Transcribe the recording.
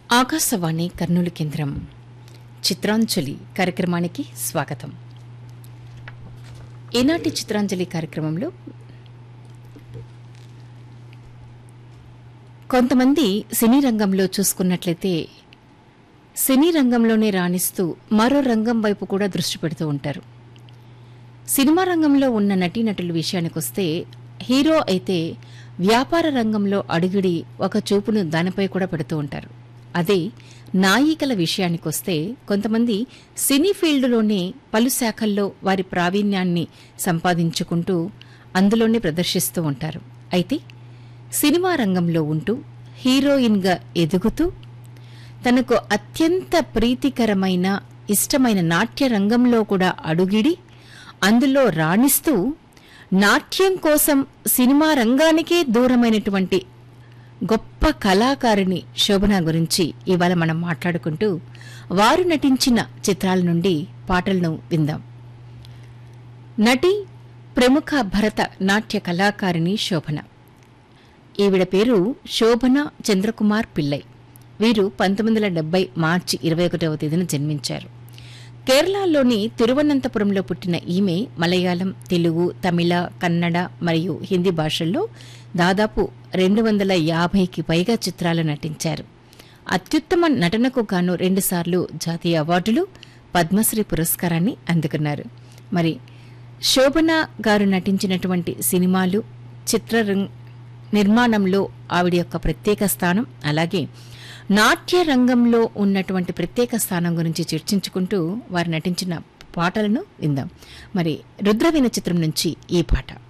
ఆకాశవాణి కర్నూలు కేంద్రం చిత్రాంజలి కార్యక్రమానికి స్వాగతం ఈనాటి చిత్రాంజలి కార్యక్రమంలో కొంతమంది సినీ రంగంలో చూసుకున్నట్లయితే సినీ రంగంలోనే రాణిస్తూ మరో రంగం వైపు కూడా దృష్టి పెడుతూ ఉంటారు సినిమా రంగంలో ఉన్న నటీనటుల విషయానికొస్తే హీరో అయితే వ్యాపార రంగంలో అడుగుడి ఒక చూపును దానిపై కూడా పెడుతూ ఉంటారు అదే నాయికల విషయానికొస్తే కొంతమంది సినీ ఫీల్డ్లోనే పలు శాఖల్లో వారి ప్రావీణ్యాన్ని సంపాదించుకుంటూ అందులోనే ప్రదర్శిస్తూ ఉంటారు అయితే సినిమా రంగంలో ఉంటూ హీరోయిన్గా ఎదుగుతూ తనకు అత్యంత ప్రీతికరమైన ఇష్టమైన నాట్య రంగంలో కూడా అడుగిడి అందులో రాణిస్తూ నాట్యం కోసం సినిమా రంగానికే దూరమైనటువంటి గొప్ప కళాకారిణి శోభన గురించి ఇవాళ మనం మాట్లాడుకుంటూ వారు నటించిన చిత్రాల నుండి పాటలను విందాం నటి ప్రముఖ భరత నాట్య కళాకారిణి శోభన ఈవిడ పేరు శోభన చంద్రకుమార్ పిల్లై వీరు పంతొమ్మిది వందల డెబ్బై మార్చి ఇరవై ఒకటవ తేదీన జన్మించారు కేరళలోని తిరువనంతపురంలో పుట్టిన ఈమె మలయాళం తెలుగు తమిళ కన్నడ మరియు హిందీ భాషల్లో దాదాపు రెండు వందల యాభైకి పైగా చిత్రాలు నటించారు అత్యుత్తమ నటనకు గాను రెండుసార్లు జాతీయ అవార్డులు పద్మశ్రీ పురస్కారాన్ని అందుకున్నారు మరి శోభన గారు నటించినటువంటి సినిమాలు చిత్రరంగ నిర్మాణంలో ఆవిడ యొక్క ప్రత్యేక స్థానం అలాగే నాట్య రంగంలో ఉన్నటువంటి ప్రత్యేక స్థానం గురించి చర్చించుకుంటూ వారు నటించిన పాటలను విందాం మరి రుద్రవీణ చిత్రం నుంచి ఈ పాట